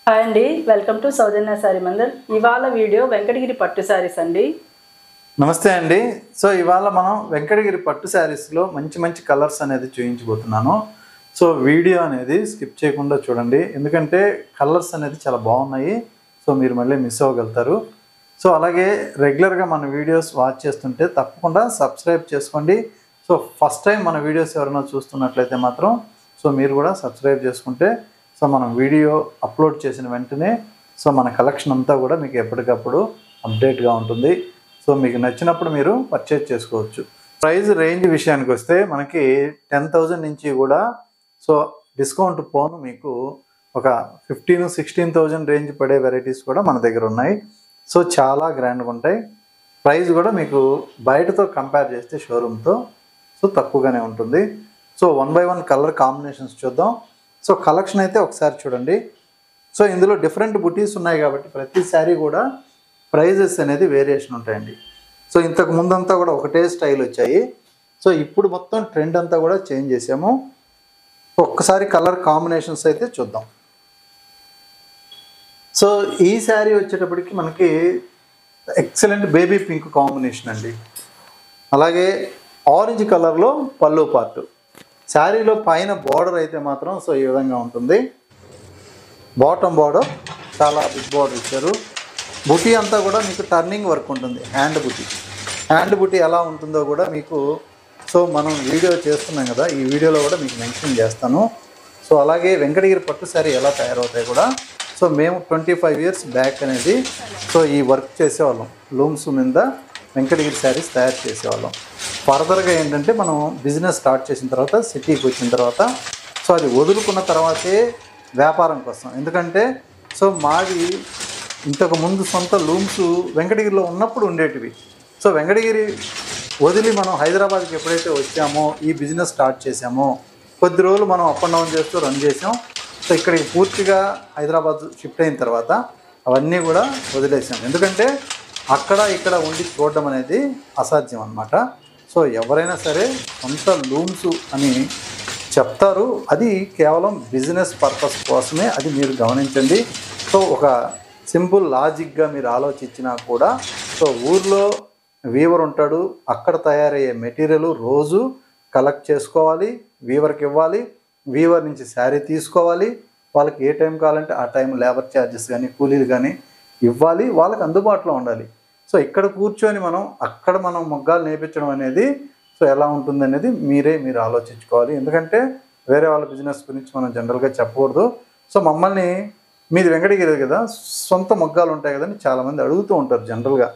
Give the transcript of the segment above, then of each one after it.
Hi అండి welcome to Soujanya saree Mandir ఇవాళ video Venkatagiri పట్టు శారీస్ అండి నమస్తే అండి సో ఇవాళ మనం వెంకటగిరి పట్టు శారీస్లో మంచి మంచి కలర్స్ అనేది చూపించబోతున్నాను సో వీడియో అనేది స్కిప్ చేయకుండా చూడండి ఎందుకంటే కలర్స్ అనేది చాలా బాగున్నాయి సో మీరు మళ్ళీ మిస్ అవ్వగలుగుతారు సో అలాగే రెగ్యులర్గా మన వీడియోస్ వాచ్ చేస్తుంటే తప్పకుండా సబ్స్క్రైబ్ చేసుకోండి సో ఫస్ట్ టైం మన వీడియోస్ ఎవరైనా చూస్తున్నట్లయితే మాత్రం సో మీరు కూడా సబ్స్క్రైబ్ చేసుకుంటే సో మనం వీడియో అప్లోడ్ చేసిన వెంటనే సో మన కలెక్షన్ అంతా కూడా మీకు ఎప్పటికప్పుడు అప్డేట్గా ఉంటుంది సో మీకు నచ్చినప్పుడు మీరు పర్చేజ్ చేసుకోవచ్చు ప్రైస్ రేంజ్ విషయానికి వస్తే మనకి టెన్ థౌజండ్ నుంచి కూడా సో డిస్కౌంట్ పోను మీకు ఒక ఫిఫ్టీన్ సిక్స్టీన్ థౌజండ్ రేంజ్ పడే వెరైటీస్ కూడా మన దగ్గర ఉన్నాయి సో చాలా గ్రాండ్గా ఉంటాయి ప్రైస్ కూడా మీకు బయటతో కంపేర్ చేస్తే షోరూమ్తో సో తక్కువగానే ఉంటుంది so one by one colour combinations చూద్దాం సో కలెక్షన్ అయితే ఒకసారి చూడండి సో ఇందులో డిఫరెంట్ బుటీస్ ఉన్నాయి కాబట్టి ప్రతి శారీ కూడా ప్రైజెస్ అనేది వేరియేషన్ ఉంటాయండి సో ఇంతకు ముందంతా కూడా ఒకటే స్టైల్ వచ్చాయి సో ఇప్పుడు మొత్తం ట్రెండ్ అంతా కూడా చేంజ్ చేసాము ఒక్కసారి కలర్ కాంబినేషన్స్ అయితే చూద్దాం సో ఈ శారీ వచ్చేటప్పటికి మనకి ఎక్సలెంట్ బేబీ పింక్ కాంబినేషన్ అండి అలాగే ఆరెంజ్ కలర్లో పళ్ళు పార్ట్ శారీలో పైన బార్డర్ అయితే మాత్రం సో ఈ విధంగా ఉంటుంది బాటమ్ బార్డర్ చాలా బిగ్ బార్డర్ ఇచ్చారు బుటీ అంతా కూడా మీకు టర్నింగ్ వర్క్ ఉంటుంది హ్యాండ్ బుటీ హ్యాండ్ బుటీ ఎలా ఉంటుందో కూడా మీకు సో మనం వీడియో చేస్తున్నాం కదా ఈ వీడియోలో కూడా మీకు మెన్షన్ చేస్తాను సో అలాగే వెంకటగిరి పట్టు శారీ ఎలా తయారవుతాయి కూడా సో మేము ట్వంటీ ఫైవ్ ఇయర్స్ బ్యాక్ అనేది సో ఈ వర్క్ చేసేవాళ్ళం లూమ్స్ మీద వెంకటగిరి శారీస్ తయారు చేసేవాళ్ళం ఫర్దర్గా ఏంటంటే మనం బిజినెస్ స్టార్ట్ చేసిన తర్వాత సిటీకి వచ్చిన తర్వాత సో అది వదులుకున్న తర్వాతే వ్యాపారం కోసం ఎందుకంటే సో మాది ఇంతకు ముందు సొంత లూమ్స్ వెంకటగిరిలో ఉన్నప్పుడు ఉండేటివి సో వెంకటగిరి వదిలి మనం హైదరాబాద్కి ఎప్పుడైతే వచ్చామో ఈ బిజినెస్ స్టార్ట్ చేసామో కొద్ది రోజులు మనం అప్ అండ్ డౌన్ చేస్తూ రన్ చేసాం సో ఇక్కడికి పూర్తిగా హైదరాబాద్ షిఫ్ట్ అయిన తర్వాత అవన్నీ కూడా వదిలేసాం ఎందుకంటే అక్కడ ఇక్కడ ఉండి చూడడం అనేది అసాధ్యం అన్నమాట సో ఎవరైనా సరే సొంత లూమ్స్ అని చెప్తారు అది కేవలం బిజినెస్ పర్పస్ కోసమే అది మీరు గమనించండి సో ఒక సింపుల్ లాజిక్గా మీరు ఆలోచించినా కూడా సో ఊర్లో వీవర్ ఉంటాడు అక్కడ తయారయ్యే మెటీరియల్ రోజు కలెక్ట్ చేసుకోవాలి వీవర్కి ఇవ్వాలి వీవర్ నుంచి శారీ తీసుకోవాలి వాళ్ళకి ఏ టైం కావాలంటే ఆ టైం లేబర్ ఛార్జెస్ కానీ కూలీలు కానీ ఇవ్వాలి వాళ్ళకి అందుబాటులో ఉండాలి సో ఇక్కడ కూర్చొని మనం అక్కడ మనం మొగ్గాలు నేర్పించడం అనేది సో ఎలా ఉంటుంది అనేది మీరే మీరు ఆలోచించుకోవాలి ఎందుకంటే వేరే వాళ్ళ బిజినెస్ గురించి మనం జనరల్గా చెప్పకూడదు సో మమ్మల్ని మీది వెంకటగిరి కదా సొంత మొగ్గాలు ఉంటాయి కదని చాలామంది అడుగుతూ ఉంటారు జనరల్గా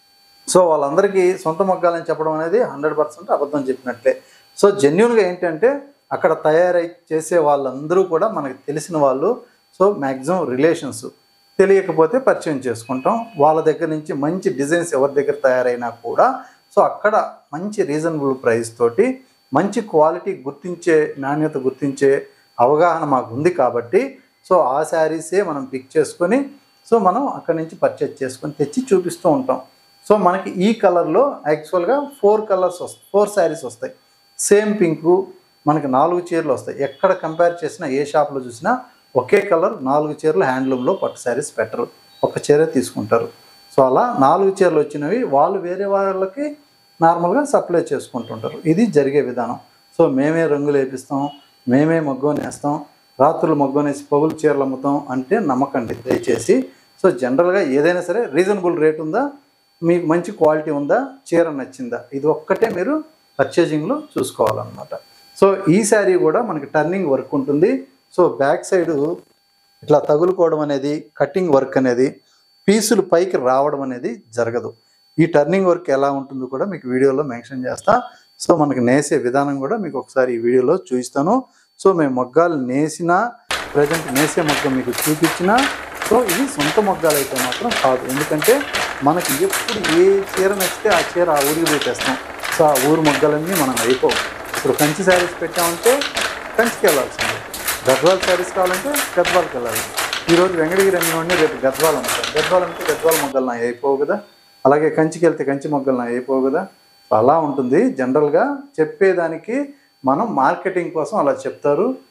సో వాళ్ళందరికీ సొంత మొగ్గాలని చెప్పడం అనేది హండ్రెడ్ పర్సెంట్ అబద్ధం చెప్పినట్లే సో జెన్యున్గా ఏంటంటే అక్కడ తయారై చేసే వాళ్ళందరూ కూడా మనకి తెలిసిన వాళ్ళు సో మ్యాక్సిమం రిలేషన్స్ తెలియకపోతే పరిచయం చేసుకుంటాం వాళ్ళ దగ్గర నుంచి మంచి డిజైన్స్ ఎవరి దగ్గర తయారైనా కూడా సో అక్కడ మంచి రీజనబుల్ ప్రైస్ తోటి మంచి క్వాలిటీ గుర్తించే నాణ్యత గుర్తించే అవగాహన మాకు ఉంది కాబట్టి సో ఆ శారీసే మనం పిక్ చేసుకొని సో మనం అక్కడి నుంచి పర్చేజ్ చేసుకొని తెచ్చి చూపిస్తూ ఉంటాం సో మనకి ఈ కలర్లో యాక్చువల్గా ఫోర్ కలర్స్ వస్తాయి ఫోర్ శారీస్ వస్తాయి సేమ్ పింకు మనకి నాలుగు చీరలు వస్తాయి ఎక్కడ కంపేర్ చేసినా ఏ షాప్లో చూసినా ఒకే కలర్ నాలుగు చీరలు హ్యాండ్లూమ్లో పట్టు శారీస్ పెట్టరు ఒక చీరే తీసుకుంటారు సో అలా నాలుగు చీరలు వచ్చినవి వాళ్ళు వేరే వాళ్ళకి నార్మల్గా సప్లై చేసుకుంటుంటారు ఇది జరిగే విధానం సో మేమే రంగులు వేపిస్తాం మేమే మగ్గం వేస్తాం రాత్రులు మగ్గం వేసి పగులు చీరలు అమ్ముతాం అంటే నమ్మకండి దయచేసి సో జనరల్గా ఏదైనా సరే రీజనబుల్ రేట్ ఉందా మీకు మంచి క్వాలిటీ ఉందా చీర నచ్చిందా ఇది ఒక్కటే మీరు పర్చేజింగ్లో చూసుకోవాలన్నమాట సో ఈ శారీ కూడా మనకి టర్నింగ్ వర్క్ ఉంటుంది సో బ్యాక్ సైడ్ ఇట్లా తగులుకోవడం అనేది కటింగ్ వర్క్ అనేది పీసులు పైకి రావడం అనేది జరగదు ఈ టర్నింగ్ వర్క్ ఎలా ఉంటుందో కూడా మీకు వీడియోలో మెన్షన్ చేస్తా సో మనకి నేసే విధానం కూడా మీకు ఒకసారి ఈ వీడియోలో చూపిస్తాను సో మేము మొగ్గాలు నేసిన ప్రజెంట్ నేసే మొగ్గ మీకు చూపించిన సో ఇది సొంత మొగ్గాలు అయితే మాత్రం కాదు ఎందుకంటే మనకి ఎప్పుడు ఏ చీర నచ్చితే ఆ చీర ఆ ఊరికి పెట్టేస్తాం సో ఆ ఊరు మొగ్గలన్నీ మనం అయిపోవు ఇప్పుడు కంచి శారీస్ పెట్టామంటే కంచికి వెళ్ళాల్సిందే గద్వాల్ శారీస్ కావాలంటే గద్వాల్కి వెళ్ళాలి ఈరోజు వెంకటగిరి అమ్మినోడిని రేపు గద్వాల్ అమ్ముతాం గద్వాల్ అంటే గద్వాల్ మొగ్గలు నా అయిపోవు కదా అలాగే కంచికి వెళ్తే కంచి మొగ్గలు నా అయిపోవు కదా సో అలా ఉంటుంది జనరల్గా చెప్పేదానికి మనం మార్కెటింగ్ కోసం అలా చెప్తారు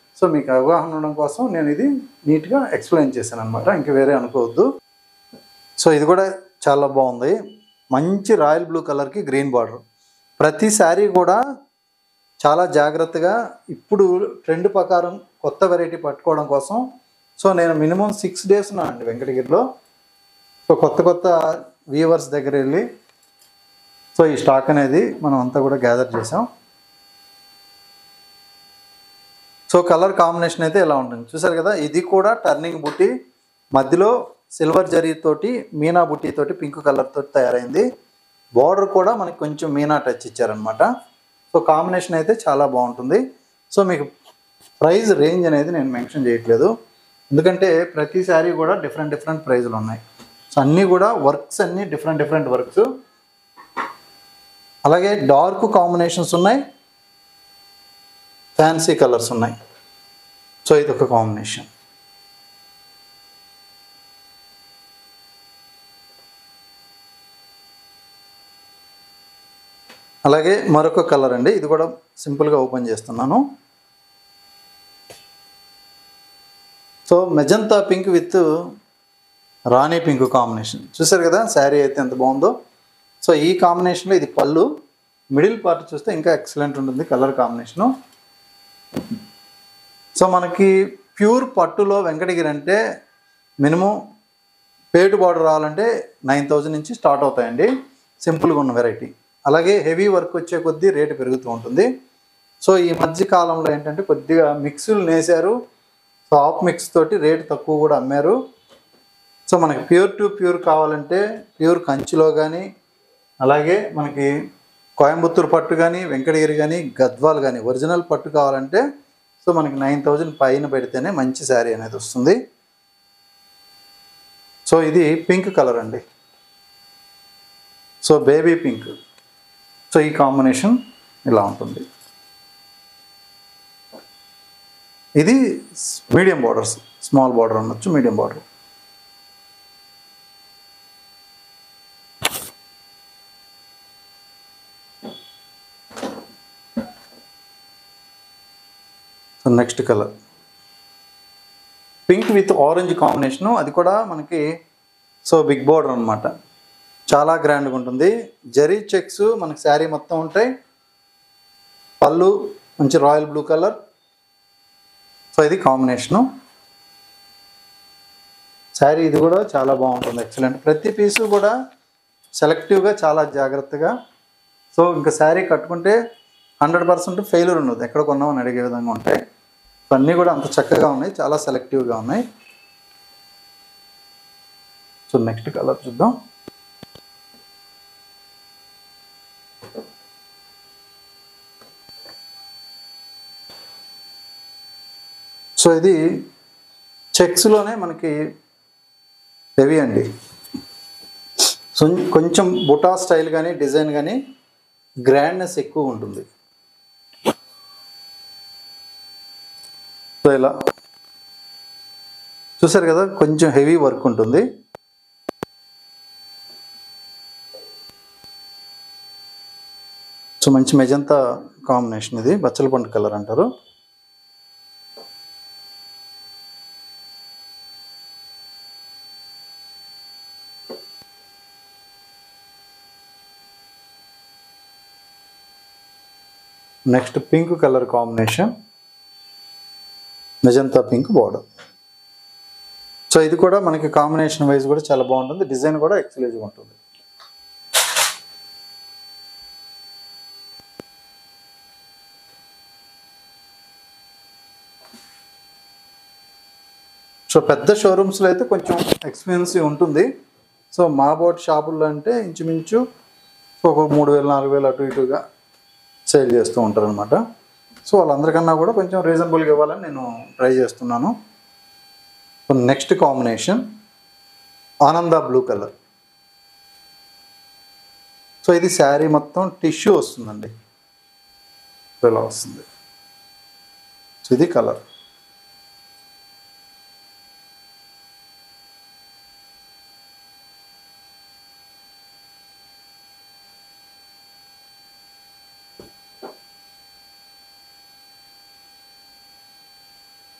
సో మీకు అవగాహన ఉండడం కోసం నేను ఇది నీట్గా ఎక్స్ప్లెయిన్ చేశాను అనమాట ఇంక వేరే అనుకోవద్దు సో ఇది కూడా చాలా బాగుంది మంచి రాయల్ బ్లూ కలర్కి గ్రీన్ బార్డర్ ప్రతి శారీ కూడా చాలా జాగ్రత్తగా ఇప్పుడు ట్రెండ్ ప్రకారం కొత్త వెరైటీ పట్టుకోవడం కోసం సో నేను మినిమం సిక్స్ డేస్ ఉన్నా అండి వెంకటగిరిలో సో కొత్త కొత్త వ్యూవర్స్ దగ్గర వెళ్ళి సో ఈ స్టాక్ అనేది మనం అంతా కూడా గ్యాదర్ చేసాం సో కలర్ కాంబినేషన్ అయితే ఇలా ఉంటుంది చూసారు కదా ఇది కూడా టర్నింగ్ బుట్టి మధ్యలో సిల్వర్ జరీ తోటి మీనా బుట్టి తోటి పింక్ కలర్ తోటి తయారైంది బార్డర్ కూడా మనకి కొంచెం మీనా టచ్ ఇచ్చారనమాట సో కాంబినేషన్ అయితే చాలా బాగుంటుంది సో మీకు ప్రైస్ రేంజ్ అనేది నేను మెన్షన్ చేయట్లేదు ఎందుకంటే ప్రతి శారీ కూడా డిఫరెంట్ డిఫరెంట్ ప్రైజులు ఉన్నాయి సో అన్నీ కూడా వర్క్స్ అన్నీ డిఫరెంట్ డిఫరెంట్ వర్క్స్ అలాగే డార్క్ కాంబినేషన్స్ ఉన్నాయి ఫ్యాన్సీ కలర్స్ ఉన్నాయి సో ఇది ఒక కాంబినేషన్ అలాగే మరొక కలర్ అండి ఇది కూడా సింపుల్గా ఓపెన్ చేస్తున్నాను so magenta pink with rani pink combination చూసారు కదా శారీ అయితే ఎంత బాగుందో సో ఈ కాంబినేషన్లో ఇది పళ్ళు మిడిల్ పార్ట్ చూస్తే ఇంకా ఎక్సలెంట్ ఉంటుంది కలర్ కాంబినేషను సో మనకి ప్యూర్ పట్టులో వెంకటగిరి అంటే మినిమం పేటు బార్డర్ రావాలంటే నైన్ థౌజండ్ నుంచి స్టార్ట్ అవుతాయండి సింపుల్గా ఉన్న వెరైటీ అలాగే హెవీ వర్క్ వచ్చే కొద్దీ రేటు పెరుగుతూ ఉంటుంది సో ఈ మధ్య కాలంలో ఏంటంటే కొద్దిగా మిక్సులు నేసారు సో ఆఫ్ మిక్స్ తోటి రేటు తక్కువ కూడా అమ్మారు సో మనకి ప్యూర్ టు ప్యూర్ కావాలంటే ప్యూర్ కంచిలో కానీ అలాగే మనకి కోయంబత్తూరు పట్టు కానీ వెంకటగిరి కానీ గద్వాల్ కానీ ఒరిజినల్ పట్టు కావాలంటే సో మనకి నైన్ థౌజండ్ పైన పెడితేనే మంచి శారీ అనేది వస్తుంది సో ఇది పింక్ కలర్ అండి సో బేబీ పింక్ సో ఈ కాంబినేషన్ ఇలా ఉంటుంది ఇది మీడియం బార్డర్స్ స్మాల్ బార్డర్ అనొచ్చు medium border so next colour pink with orange combination అది కూడా మనకి సో బిగ్ బార్డర్ అనమాట చాలా గ్రాండ్గా ఉంటుంది జరీ చెక్స్ మనకి శారీ మొత్తం ఉంటాయి పళ్ళు మంచి రాయల్ బ్లూ కలర్ సో ఇది కాంబినేషను శారీ ఇది కూడా చాలా బాగుంటుంది ఎక్సలెంట్ ప్రతి పీసు కూడా సెలెక్టివ్గా చాలా జాగ్రత్తగా సో ఇంకా శారీ కట్టుకుంటే హండ్రెడ్ పర్సెంట్ ఫెయిల్యూర్ ఉండదు ఎక్కడ కొన్నామని అడిగే విధంగా ఉంటాయి సో అన్నీ కూడా అంత చక్కగా ఉన్నాయి చాలా సెలెక్టివ్గా ఉన్నాయి సో నెక్స్ట్ కలర్ చూద్దాం సో ఇది చెక్స్లోనే మనకి హెవీ అండి సో కొంచెం బుటా స్టైల్ కానీ డిజైన్ కానీ గ్రాండ్నెస్ ఎక్కువ ఉంటుంది సో ఇలా చూసారు కదా కొంచెం హెవీ వర్క్ ఉంటుంది సో మంచి మెజంతా కాంబినేషన్ ఇది బచ్చల పండు కలర్ అంటారు next pink colour combination magenta pink border so ఇది కూడా మనకి కాంబినేషన్ వైజ్ కూడా చాలా బాగుంటుంది డిజైన్ కూడా ఎక్సలెంట్గా ఉంటుంది సో పెద్ద షోరూమ్స్లో అయితే కొంచెం ఎక్స్పెన్సివ్ ఉంటుంది సో మా బోట్ షాపుల్లో అంటే ఇంచుమించు ఒక మూడు వేలు నాలుగు వేలు అటు ఇటుగా సేల్ చేస్తూ ఉంటారు అనమాట సో వాళ్ళందరికన్నా కూడా కొంచెం రీజనబుల్గా ఇవ్వాలని నేను ట్రై చేస్తున్నాను so next combination Ananda blue colour so ఇది శారీ మొత్తం టిష్యూ వస్తుందండి ఇలా వస్తుంది సో ఇది కలర్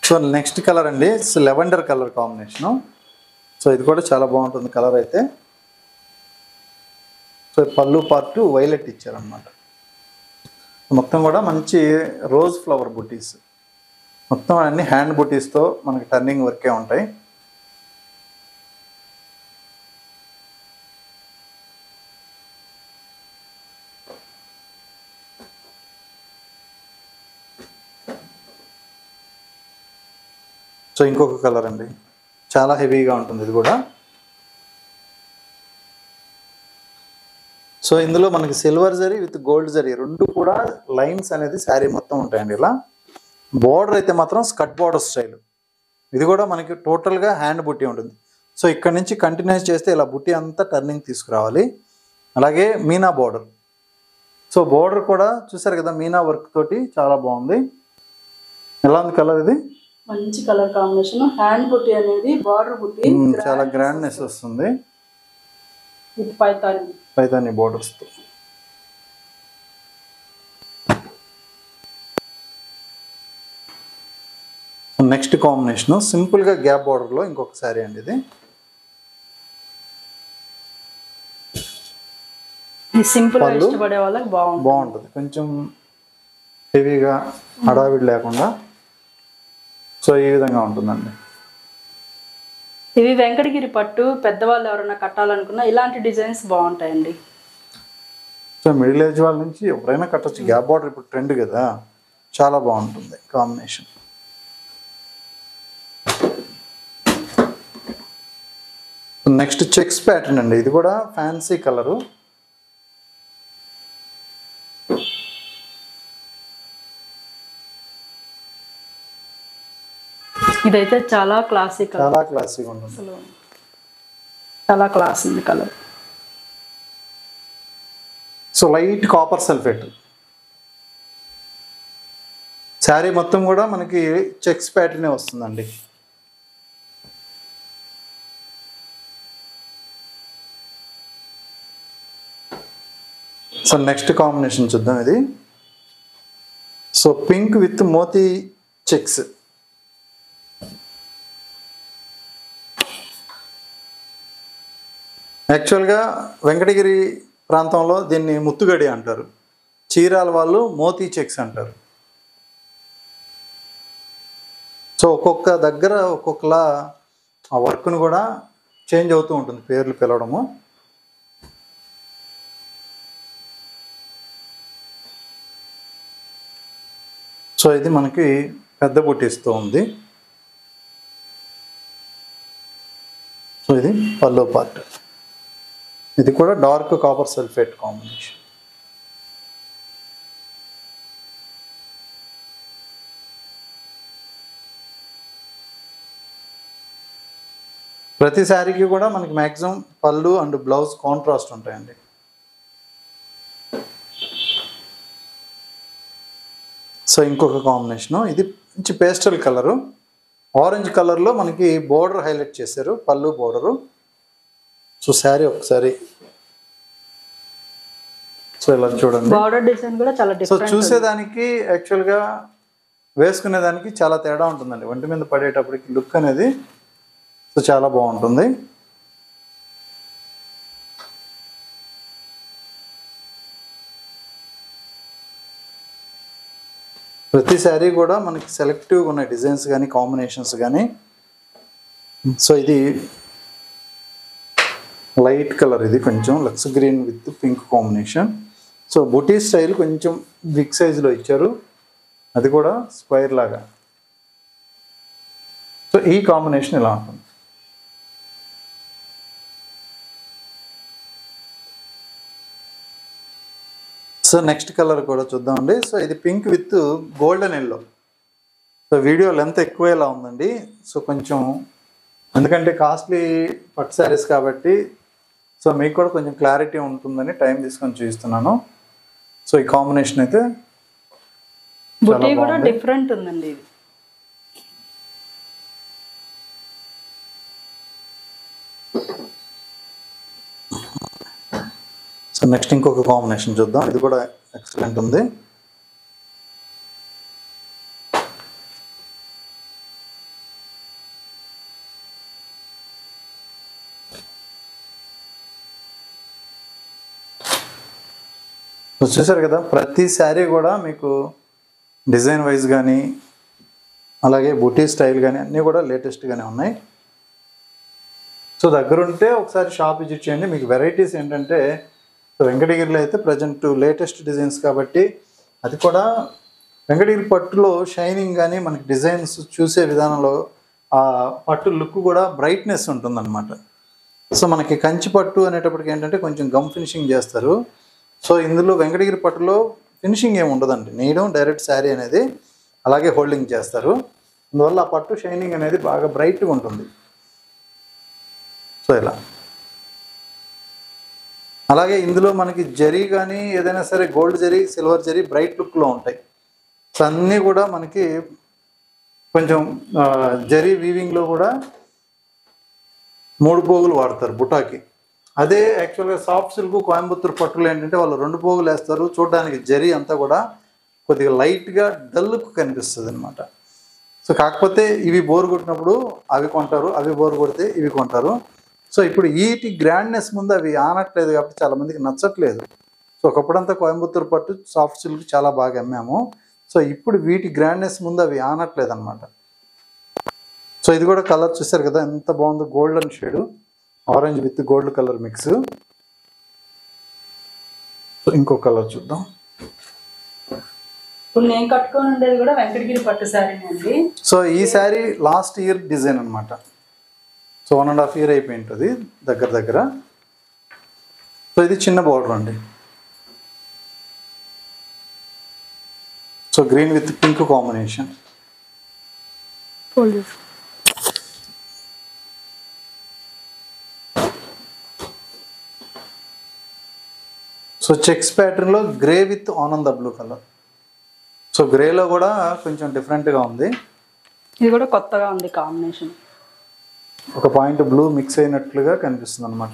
సో నెక్స్ట్ కలర్ అండి లెవెండర్ కలర్ కాంబినేషను సో ఇది కూడా చాలా బాగుంటుంది కలర్ అయితే సో పళ్ళు పార్ట్ వైలెట్ ఇచ్చారనమాట మొత్తం కూడా మంచి రోజ్ ఫ్లవర్ బుటీస్ మొత్తం అన్ని హ్యాండ్ బుటీస్తో మనకి టర్నింగ్ వర్కే ఉంటాయి సో ఇంకొక కలర్ అండి చాలా హెవీగా ఉంటుంది ఇది కూడా సో ఇందులో మనకి silver zari with gold zari రెండు కూడా లైన్స్ అనేది శారీ మొత్తం ఉంటాయండి ఇలా బార్డర్ అయితే మాత్రం స్కట్ బార్డర్ స్టైల్ ఇది కూడా మనకి టోటల్గా హ్యాండ్ బుట్టి ఉంటుంది సో ఇక్కడ నుంచి కంటిన్యూస్ చేస్తే ఇలా బుట్టి అంతా టర్నింగ్ తీసుకురావాలి అలాగే మీనా బార్డర్ సో బార్డర్ కూడా చూసారు కదా మీనా వర్క్ తోటి చాలా బాగుంది ఎలా ఉంది కలర్ ఇది మంచి కలర్ కాంబినేషన్ హ్యాండ్ బుట్టి అనేది బార్డర్ బుట్టి మ్మ్, చాలా గ్రాండ్నెస్ వస్తుంది విత్ పైతాని పైతాని బోర్డర్స్తో నెక్స్ట్ కాంబినేషన్ సింపుల్గా గ్యాప్ బార్డర్లో ఇంకొక శారీ అండి ఇది ఇది సింపుల్ గా పళ్ళు? ఇష్టపడే వాళ్ళకి బాగుంటుంది బాగుంటుంది కొంచెం హెవీగా హడావిడి లేకుండా సో ఈ విధంగా ఉంటుందండి ఇవి వెంకటగిరి పట్టు పెద్దవాళ్ళు ఎవరైనా కట్టాలనుకున్నా ఇలాంటి డిజైన్స్ బాగుంటాయండి సో మిడిల్ ఏజ్ వాళ్ళ నుంచి ఎవరైనా కట్టొచ్చు గ్యాప్ బార్డర్ ఇప్పుడు ట్రెండ్ కదా చాలా బాగుంటుంది కాంబినేషన్ నెక్స్ట్ చెక్స్ ప్యాటర్న్ అండి ఇది కూడా ఫ్యాన్సీ కలరు ఇదైతే చాలా క్లాసిక్ చాలా క్లాసీగా ఉంటుంది అసలు చాలా క్లాస్ ఉంది colour so light copper sulphate saree మొత్తం కూడా మనకి చెక్స్ ప్యాటర్నే వస్తుందండి సో నెక్స్ట్ కాంబినేషన్ చూద్దాం ఇది so pink with moti checks యాక్చువల్గా వెంకటగిరి ప్రాంతంలో దీన్ని ముత్తుగడి అంటారు చీరాల వాళ్ళు మోతీ చెక్స్ అంటారు సో ఒక్కొక్క దగ్గర ఒక్కొక్కలా ఆ వర్క్ను కూడా చేంజ్ అవుతూ ఉంటుంది పేర్లు పిలవడము సో ఇది మనకి పెద్ద బుట్టిస్తూ ఉంది సో ఇది పల్లో పార్ట్ ఇది కూడా డార్క్ కాపర్ సల్ఫేట్ కాంబినేషన్ ప్రతి శారీకి కూడా మనకి మ్యాక్సిమం పళ్ళు అండ్ బ్లౌజ్ కాంట్రాస్ట్ ఉంటాయండి సో ఇంకొక కాంబినేషను ఇది మంచి పేస్టల్ కలరు ఆరెంజ్ కలర్లో మనకి బోర్డర్ హైలైట్ చేశారు పళ్ళు బోర్డరు సో శారీ ఒకసారి సో ఇలా చూడండి బార్డర్ డిజైన్ కూడా చాలా సో డిఫరెంట్ చూసేదానికి యాక్చువల్గా వేసుకునేదానికి చాలా తేడా ఉంటుందండి ఒంటి మీద పడేటప్పటికి లుక్ అనేది సో చాలా బాగుంటుంది ప్రతి శారీ కూడా మనకి సెలెక్టివ్గా ఉన్నాయి డిజైన్స్ కానీ కాంబినేషన్స్ కానీ సో ఇది లైట్ కలర్ ఇది కొంచెం లక్స్ green with pink combination so buti style కొంచెం బిగ్ సైజులో ఇచ్చారు అది కూడా స్క్వైర్ లాగా సో ఈ కాంబినేషన్ ఇలా ఉంటుంది సో నెక్స్ట్ కలర్ కూడా చూద్దామండి సో ఇది pink with golden yellow so video length ఎక్కువేలా ఉందండి సో కొంచెం ఎందుకంటే కాస్ట్లీ పట్టు శారీస్ కాబట్టి సో మీకు కూడా కొంచెం క్లారిటీ ఉంటుందని టైం తీసుకొని చూపిస్తున్నాను సో ఈ కాంబినేషన్ అయితే బుటీ చాలా కూడా బాగుంది. డిఫరెంట్ ఉందండి ఇది సో నెక్స్ట్ ఇంకొక కాంబినేషన్ చూద్దాం ఇది కూడా ఎక్సలెంట్ ఉంది సో చూసారు కదా ప్రతి శారీ కూడా మీకు డిజైన్ వైజ్ కానీ అలాగే బుటీ స్టైల్ కానీ అన్నీ కూడా లేటెస్ట్గానే ఉన్నాయి సో దగ్గరుంటే ఒకసారి షాప్ విజిట్ చేయండి మీకు వెరైటీస్ ఏంటంటే సో వెంకటగిరిలో అయితే ప్రజెంట్ లేటెస్ట్ డిజైన్స్ కాబట్టి అది కూడా వెంకటగిరి పట్టులో షైనింగ్ కానీ మనకి డిజైన్స్ చూసే విధానంలో ఆ పట్టు లుక్ కూడా బ్రైట్నెస్ ఉంటుందన్నమాట సో మనకి కంచి పట్టు అనేటప్పటికి ఏంటంటే కొంచెం గమ్ ఫినిషింగ్ చేస్తారు సో ఇందులో వెంకటగిరి పట్టులో ఫినిషింగ్ ఏమి ఉండదండి నేయడం డైరెక్ట్ శారీ అనేది అలాగే హోల్డింగ్ చేస్తారు అందువల్ల ఆ పట్టు షైనింగ్ అనేది బాగా బ్రైట్గా ఉంటుంది సో ఇలా అలాగే ఇందులో మనకి జరీ కానీ ఏదైనా సరే gold zari silver zari bright లుక్లో ఉంటాయి సో అన్నీ కూడా మనకి కొంచెం ఆ, జరీ వీవింగ్లో కూడా మూడు పోగులు వాడతారు బుటాకి అదే యాక్చువల్గా సాఫ్ట్ సిల్క్ కోయంబత్తూరు పట్టులు ఏంటంటే వాళ్ళు రెండు పోగులు వేస్తారు చూడడానికి జరీ అంతా కూడా కొద్దిగా లైట్గా డల్కు కనిపిస్తుంది అనమాట సో కాకపోతే ఇవి బోర్ కొట్టినప్పుడు అవి కొంటారు అవి బోర్ కొడితే ఇవి కొంటారు సో ఇప్పుడు వీటి గ్రాండ్నెస్ ముందు అవి ఆనట్లేదు కాబట్టి చాలా మందికి నచ్చట్లేదు సో ఒకప్పుడంతా కోయంబత్తూరు పట్టు సాఫ్ట్ సిల్క్ చాలా బాగా అమ్మాము సో ఇప్పుడు వీటి గ్రాండ్నెస్ ముందు అవి ఆనట్లేదు అనమాట సో ఇది కూడా కలర్ చూసారు కదా ఎంత బాగుందో golden shade orange with gold colour mix so ఇంకో కలర్ చూద్దాం ఇప్పుడు నేను కట్టుకొని ఉండేది కూడా వెంకటగిరి పట్టు శారీనే అండి సో ఈ శారీ లాస్ట్ ఇయర్ డిజైన్ అనమాట so one and half year అయిపోయి ఉంటుంది దగ్గర దగ్గర సో ఇది చిన్న బార్డర్ అండి so green with pink combination so checks ప్యాటర్న్లో గ్రే విత్ ఆనంద బ్లూ కలర్ సో గ్రేలో కూడా కొంచెం డిఫరెంట్గా ఉంది ఇది కూడా కొత్తగా ఉంది కాంబినేషన్ ఒక పాయింట్ బ్లూ మిక్స్ అయినట్లుగా కనిపిస్తుంది అనమాట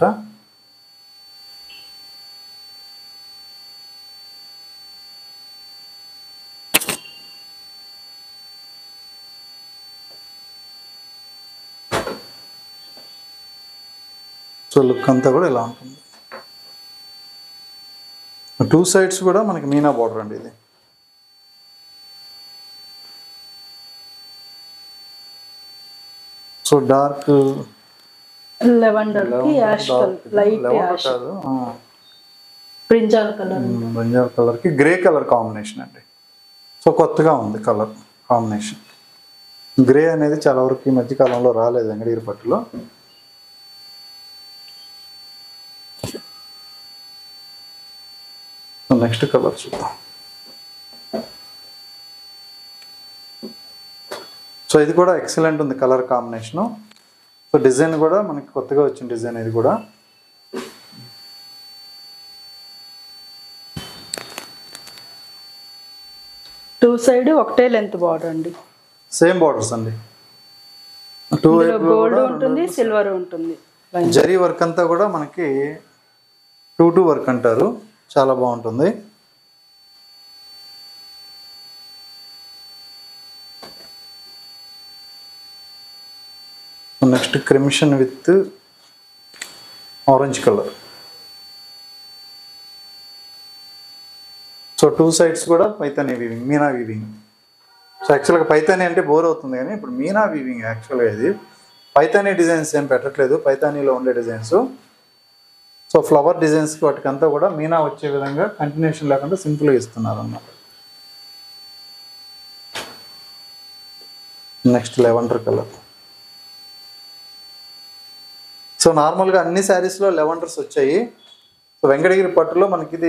సో లుక్ అంతా కూడా ఇలా ఉంటుంది టూ సైడ్స్ కూడా మనకి మీనా బార్డర్ అండి ఇది సో డార్క్ లెవెండర్ కి యాష్ కలర్ లైట్ యాష్ కాదు బ్రింజాల్ కలర్ బంజార్ కలర్ కి గ్రే కలర్ కాంబినేషన్ అండి సో కొత్తగా ఉంది కలర్ కాంబినేషన్ గ్రే అనేది చాలా వరకు ఈ మధ్య కాలంలో రాలేదు వెంకటగిరి పట్టులో నెక్స్ట్ కలర్ చూద్దాం సో ఇది కూడా ఎక్సలెంట్ ఉంది కలర్ కాంబినేషను సో డిజైన్ కూడా మనకి కొత్తగా వచ్చిన డిజైన్ ఇది కూడా టూ సైడ్ ఒకటే లెంత్ బార్డర్ అండి సేమ్ బార్డర్స్ అండి టూ ఇందులో గోల్డ్ ఉంటుంది సిల్వర్ ఉంటుంది జరీ వర్క్ అంతా కూడా మనకి టూ టూ వర్క్ అంటారు చాలా బాగుంటుంది next crimson with orange colour so two sides కూడా Paithani weaving meena weaving so యాక్చువల్గా పైతానీ అంటే బోర్ అవుతుంది కానీ ఇప్పుడు మీనా వీవింగ్ యాక్చువల్గా ఇది పైతానీ డిజైన్స్ ఏం పెట్టట్లేదు పైతానీలో ఉండే డిజైన్స్ సో ఫ్లవర్ డిజైన్స్కి వాటికంతా కూడా మీనా వచ్చే విధంగా కంటిన్యూషన్ లేకుండా సింపుల్గా ఇస్తున్నారు అన్నమాట నెక్స్ట్ లెవెండర్ కలర్ సో నార్మల్గా అన్ని శారీస్లో లెవెండర్స్ వచ్చాయి సో వెంకటగిరి పట్టులో మనకి ఇది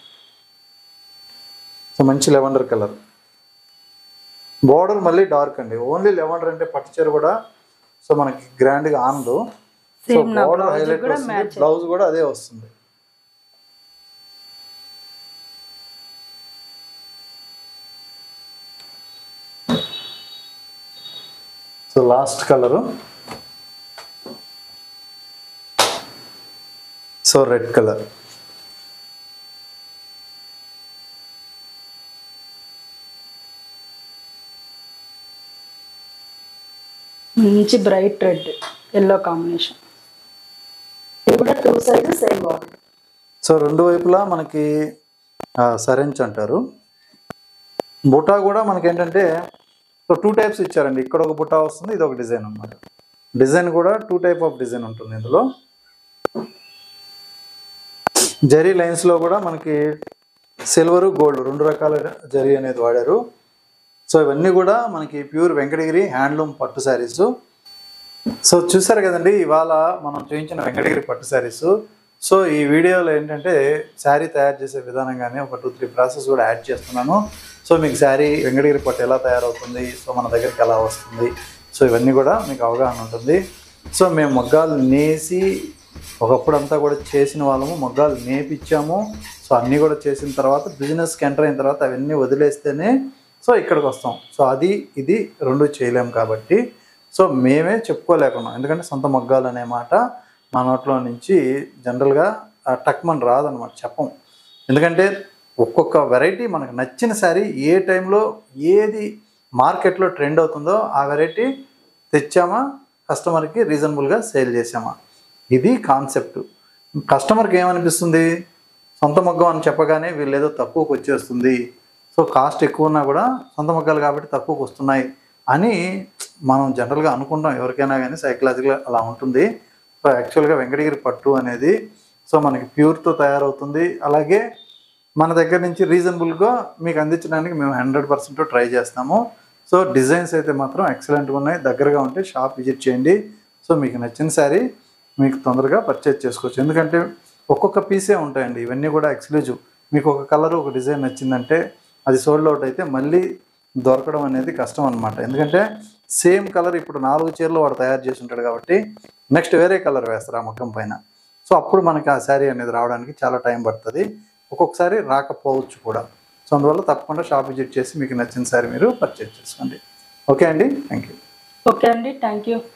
సో మంచి లెవెండర్ కలర్ బార్డర్ మళ్ళీ డార్క్ అండి ఓన్లీ లెవెండర్ అంటే పట్టు చీర కూడా సో మనకి గ్రాండ్గా ఆనదు సో Same నా బార్డర్ blouse హైలైట్ కూడా వస్తుంది match బ్లౌజ్ కూడా అదే వస్తుంది so last colour so red colour మంచి బ్రైట్ రెడ్ ఎల్లో కాంబినేషన్ ఇది కూడా two side same border so రెండు వైపులా మనకి సరెంచ్ అంటారు బుటా కూడా మనకి ఏంటంటే సో టూ టైప్స్ ఇచ్చారండి ఇక్కడ ఒక బుటా వస్తుంది ఇది ఒక డిజైన్ అన్నమాట డిజైన్ కూడా టూ టైప్ ఆఫ్ డిజైన్ ఉంటుంది ఇందులో జరీ లైన్స్లో కూడా మనకి సిల్వర్ గోల్డ్ రెండు రకాల జరీ అనేది వాడారు సో ఇవన్నీ కూడా మనకి ప్యూర్ వెంకటగిరి హ్యాండ్లూమ్ పట్టు శారీస్ సో చూసారు కదండి ఇవాళ మనం చూపించిన వెంకటగిరి పట్టు శారీస్ సో ఈ వీడియోలో ఏంటంటే శారీ తయారు చేసే విధానంగానే ఒక టూ త్రీ ప్రాసెస్ కూడా యాడ్ చేస్తున్నాను సో మీకు శారీ వెంకటగిరి పట్టు ఎలా తయారవుతుంది సో మన దగ్గరికి ఎలా వస్తుంది సో ఇవన్నీ కూడా మీకు అవగాహన ఉంటుంది సో మేము మగ్గాలు నేసి ఒకప్పుడు అంతా కూడా చేసిన వాళ్ళము మగ్గాలు నేపిచ్చాము సో అన్నీ కూడా చేసిన తర్వాత బిజినెస్కి ఎంటర్ అయిన తర్వాత అవన్నీ వదిలేస్తేనే సో ఇక్కడికి వస్తాం సో అది ఇది రెండు చేయలేం కాబట్టి సో మేమే చెప్పుకోలేకున్నాం ఎందుకంటే సొంత మగ్గాలు అనే మాట మా నోట్లో నుంచి జనరల్గా టక్మన్ రాదనమాట చెప్పం ఎందుకంటే ఒక్కొక్క వెరైటీ మనకు నచ్చిన శారీ ఏ టైంలో ఏది మార్కెట్లో ట్రెండ్ అవుతుందో ఆ వెరైటీ తెచ్చామా కస్టమర్కి రీజనబుల్గా సేల్ చేసామా ఇది కాన్సెప్ట్ కస్టమర్కి ఏమనిపిస్తుంది సొంత మగ్గం అని చెప్పగానే వీళ్ళు ఏదో తక్కువకు వచ్చేస్తుంది సో కాస్ట్ ఎక్కువ ఉన్నా కూడా సొంత మగ్గాలు కాబట్టి తక్కువకు వస్తున్నాయి అని మనం జనరల్గా అనుకుంటాం ఎవరికైనా కానీ సైకలాజికల్ అలా ఉంటుంది సో యాక్చువల్గా వెంకటగిరి పట్టు అనేది సో మనకి ప్యూర్తో తయారవుతుంది అలాగే మన దగ్గర నుంచి రీజనబుల్గా మీకు అందించడానికి మేము హండ్రెడ్ పర్సెంట్ ట్రై చేస్తాము సో డిజైన్స్ అయితే మాత్రం ఎక్సలెంట్గా ఉన్నాయి దగ్గరగా ఉంటే షాప్ విజిట్ చేయండి సో మీకు నచ్చిన శారీ మీకు తొందరగా పర్చేజ్ చేసుకోవచ్చు ఎందుకంటే ఒక్కొక్క పీసే ఉంటాయండి ఇవన్నీ కూడా ఎక్స్క్లూజివ్ మీకు ఒక కలర్ ఒక డిజైన్ నచ్చిందంటే అది సోల్డ్ అవుట్ అయితే మళ్ళీ దొరకడం అనేది కష్టం అనమాట ఎందుకంటే సేమ్ కలర్ ఇప్పుడు నాలుగు చీరలు వాడు తయారు చేసి ఉంటాడు కాబట్టి నెక్స్ట్ వేరే కలర్ వేస్తారు ఆ మగ్గం పైన సో అప్పుడు మనకి ఆ శారీ అనేది రావడానికి చాలా టైం పడుతుంది ఒక్కొక్కసారి రాకపోవచ్చు కూడా సో అందువల్ల తప్పకుండా షాప్ విజిట్ చేసి మీకు నచ్చిన శారీ మీరు పర్చేజ్ చేసుకోండి ఓకే అండి థ్యాంక్ యూ ఓకే అండి థ్యాంక్ యూ